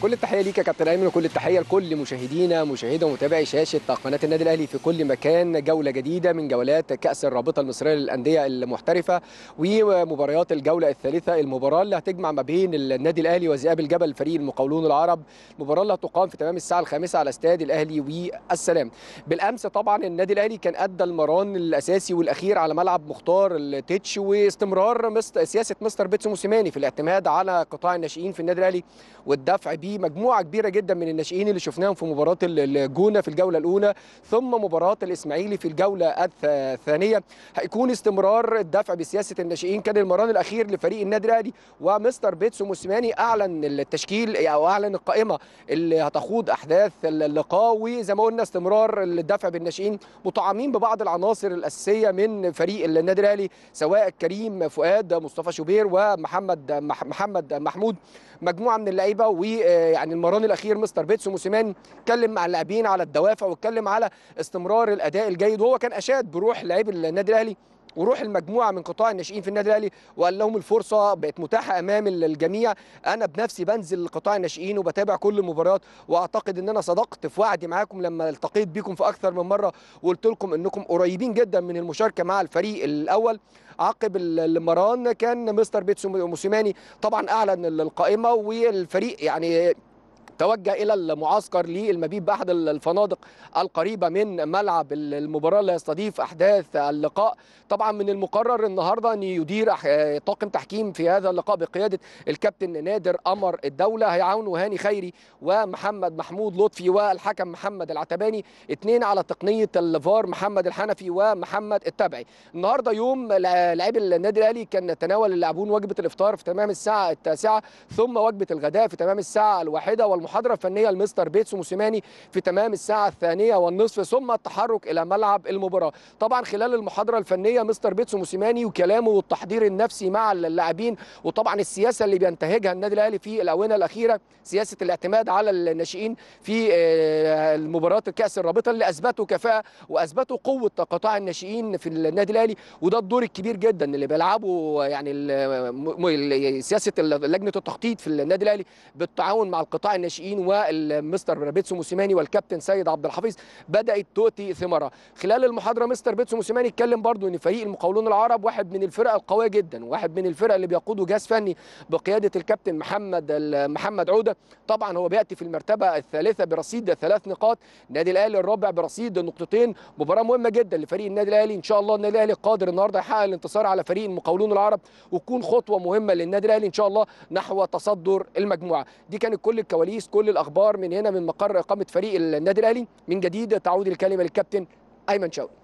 كل التحيه ليك يا كابتن ايمن وكل التحيه لكل مشاهدينا مشاهده ومتابعي شاشه قناه النادي الاهلي في كل مكان جوله جديده من جولات كاس الرابطه المصريه للانديه المحترفه ومباريات الجوله الثالثه المباراه اللي هتجمع ما بين النادي الاهلي وذئاب الجبل فريق المقاولون العرب المباراه اللي هتقام في تمام الساعه الخامسه على استاد الاهلي والسلام بالامس طبعا النادي الاهلي كان ادى المران الاساسي والاخير على ملعب مختار التتش واستمرار مست... سياسه مستر بيتسو موسيماني في الاعتماد على قطاع الناشئين في النادي الاهلي والدفع بمجموعه كبيره جدا من الناشئين اللي شفناهم في مباراه الجونه في الجوله الاولى ثم مباراه الاسماعيلي في الجوله الثانيه هيكون استمرار الدفع بسياسه الناشئين كان المران الاخير لفريق النادي الاهلي ومستر بيتسو موسيماني اعلن التشكيل او اعلن القائمه اللي هتخوض احداث اللقاء وزي ما قلنا استمرار الدفع بالناشئين مطعمين ببعض العناصر الاساسيه من فريق النادي الاهلي سواء كريم فؤاد مصطفى شوبير ومحمد محمد محمود مجموعه من اللعيبه ويعني المران الاخير مستر بيتسو موسيماني اتكلم مع اللاعبين على الدوافع واتكلم على استمرار الاداء الجيد وهو كان اشاد بروح لاعبي النادي الاهلي وروح المجموعه من قطاع الناشئين في النادي الاهلي وقال لهم الفرصه بقت متاحه امام الجميع انا بنفسي بنزل قطاع الناشئين وبتابع كل المباريات واعتقد ان انا صدقت في وعدي معاكم لما التقيت بيكم في اكثر من مره وقلت لكم انكم قريبين جدا من المشاركه مع الفريق الاول عقب المران كان مستر بيتسو موسيماني طبعا اعلن القائمه والفريق يعني توجه الى المعسكر للمبيت باحد الفنادق القريبه من ملعب المباراه اللي يستضيف احداث اللقاء طبعا من المقرر النهارده ان يدير طاقم تحكيم في هذا اللقاء بقياده الكابتن نادر قمر الدوله هيعاونوا هاني خيري ومحمد محمود لطفي والحكم محمد العتباني اثنين على تقنيه الفار محمد الحنفي ومحمد التبعي النهارده يوم لاعبي النادي الاهلي كان تناول اللاعبون وجبه الافطار في تمام الساعه التاسعه ثم وجبه الغداء في تمام الساعه الواحده والمحاضره الفنيه لمستر بيتسو موسيماني في تمام الساعه الثانيه والنصف ثم التحرك الى ملعب المباراه طبعا خلال المحاضره الفنيه مستر بيتسو موسيماني وكلامه والتحضير النفسي مع اللاعبين وطبعا السياسه اللي بينتهجها النادي الاهلي في الاونه الاخيره سياسه الاعتماد على الناشئين في المباراه الكاس الرابطه اللي اثبتوا كفاءه واثبتوا قوه قطاع الناشئين في النادي الاهلي وده الدور الكبير جدا اللي بيلعبه يعني سياسه لجنه التخطيط في النادي الاهلي بالتعاون مع القطاع الناشئين والمستر بيتسو موسيماني والكابتن سيد عبد الحفيظ بدات تؤتي ثمارها خلال المحاضره مستر بيتسو موسيماني اتكلم برضو ان فريق المقاولون العرب واحد من الفرق القويه جدا واحد من الفرق اللي بيقوده جهاز فني بقياده الكابتن محمد محمد عوده طبعا هو بياتي في المرتبه الثالثه برصيد ثلاث نقاط النادي الاهلي الرابع برصيد نقطتين مباراه مهمه جدا لفريق النادي الاهلي ان شاء الله النادي الاهلي قادر النهارده يحقق الانتصار على فريق المقاولون العرب وتكون خطوه مهمه للنادي الاهلي ان شاء الله نحو تصدر المجموعه دي كانت كل الكواليس كل الاخبار من هنا من مقر اقامه فريق النادي الاهلي من جديد تعود الكلمه للكابتن ايمن شوقي